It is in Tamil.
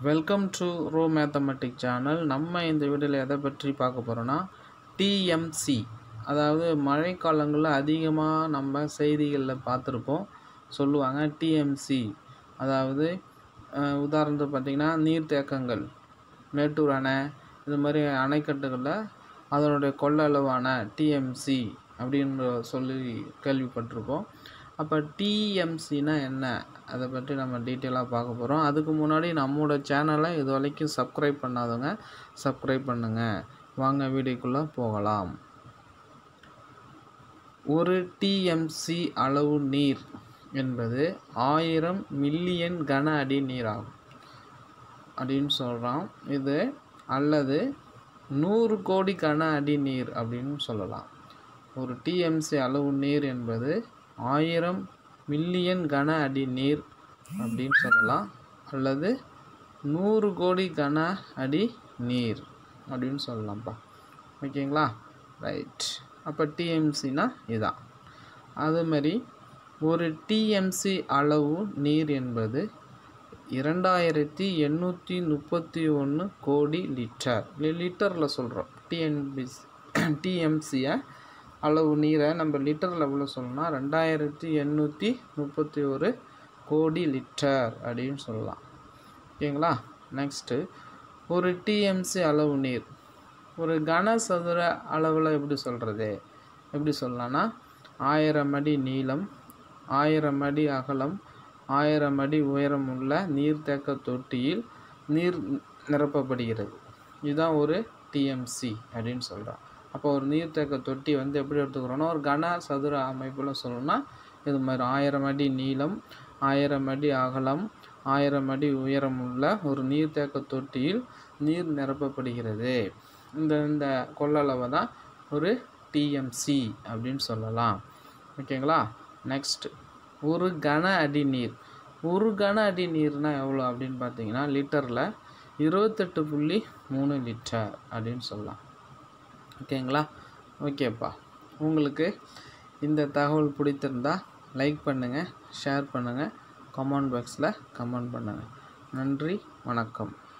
வெல்கம் டு ரோ மேத்தமெட்டிக் சேனல் நம்ம இந்த வீடியோவில் எதை பற்றி பார்க்க போகிறோன்னா டிஎம்சி அதாவது மழைக்காலங்களில் அதிகமாக நம்ம செய்திகளில் பார்த்துருப்போம் சொல்லுவாங்க டிஎம்சி அதாவது அஹ், உதாரணத்துக்கு பார்த்திங்கன்னா நீர்த்தேக்கங்கள் மேட்டூர் அணை இது மாதிரி அணைக்கட்டுகளில் அதனுடைய கொள்ளளவான டிஎம்சி அப்படின்னு சொல்லி கேள்விப்பட்டிருப்போம் அப்போ டிஎம்சினா என்ன அதை பற்றி நம்ம டீட்டெயிலாக பார்க்க போகிறோம் அதுக்கு முன்னாடி நம்மளோட சேனலை இது வரைக்கும் சப்ஸ்கிரைப் பண்ணாதவங்க சப்ஸ்கிரைப் பண்ணுங்கள் வாங்க வீடியோக்குள்ளே போகலாம் ஒரு டிஎம்சி அளவு நீர் என்பது ஆயிரம் மில்லியன் கன அடி நீராகும் அப்படின்னு சொல்கிறோம் இது அல்லது நூறு கோடி கன அடி நீர் அப்படின்னு சொல்லலாம் ஒரு டிஎம்சி அளவு நீர் என்பது ஆயிரம் மில்லியன் கன அடி நீர் அப்படின்னு சொல்லலாம் அல்லது நூறு கோடி கன அடி நீர் அப்படின்னு சொல்லலாம்ப்பா ஓகேங்களா ரைட் அப்போ டிஎம்சினா இதான் அதுமாரி ஒரு டிஎம்சி அளவு நீர் என்பது இரண்டாயிரத்தி எண்ணூற்றி முப்பத்தி ஒன்று கோடி லிட்டர் லிட்டரில் சொல்கிறோம் டிஎன்பிசி டிஎம்சியை அளவு நீரை நம்ம லிட்டரில் எவ்வளோ சொல்லணும்னா ரெண்டாயிரத்தி எண்ணூற்றி முப்பத்தி ஒரு கோடி லிட்டர் அப்படின்னு சொல்லலாம் ஓகேங்களா நெக்ஸ்ட்டு ஒரு டிஎம்சி அளவு நீர் ஒரு கனசதுர அளவில் எப்படி சொல்கிறது எப்படி சொல்லலாம்னா ஆயிரம் அடி நீளம் ஆயிரம் அடி அகலம் ஆயிரம் அடி உயரம் உள்ள நீர்த்தேக்க தொட்டியில் நீர் நிரப்பப்படுகிறது இதுதான் ஒரு டிஎம்சி அப்படின்னு சொல்கிறோம் அப்போ ஒரு நீர்த்தேக்க தொட்டி வந்து எப்படி எடுத்துக்கிறோன்னா ஒரு கன சதுர அமைப்பில் சொல்லணும்னா இது மாதிரி ஆயிரம் அடி நீளம் ஆயிரம் அடி அகலம் ஆயிரம் அடி உயரம் உள்ள ஒரு நீர்த்தேக்க தொட்டியில் நீர் நிரப்பப்படுகிறது இந்த இந்த கொள்ளளவை தான் ஒரு டிஎம்சி அப்படின்னு சொல்லலாம் ஓகேங்களா நெக்ஸ்ட் ஒரு கன அடி நீர் ஒரு கன அடி நீர்னால் எவ்வளோ அப்படின்னு பார்த்தீங்கன்னா லிட்டரில் இருபத்தெட்டு புள்ளி மூணு லிட்டர் அப்படின்னு சொல்லலாம் ஓகேங்களா ஓகேப்பா உங்களுக்கு இந்த தகவல் பிடித்திருந்தா லைக் பண்ணுங்கள் ஷேர் பண்ணுங்கள் கமெண்ட் பாக்ஸில் கமெண்ட் பண்ணுங்கள் நன்றி வணக்கம்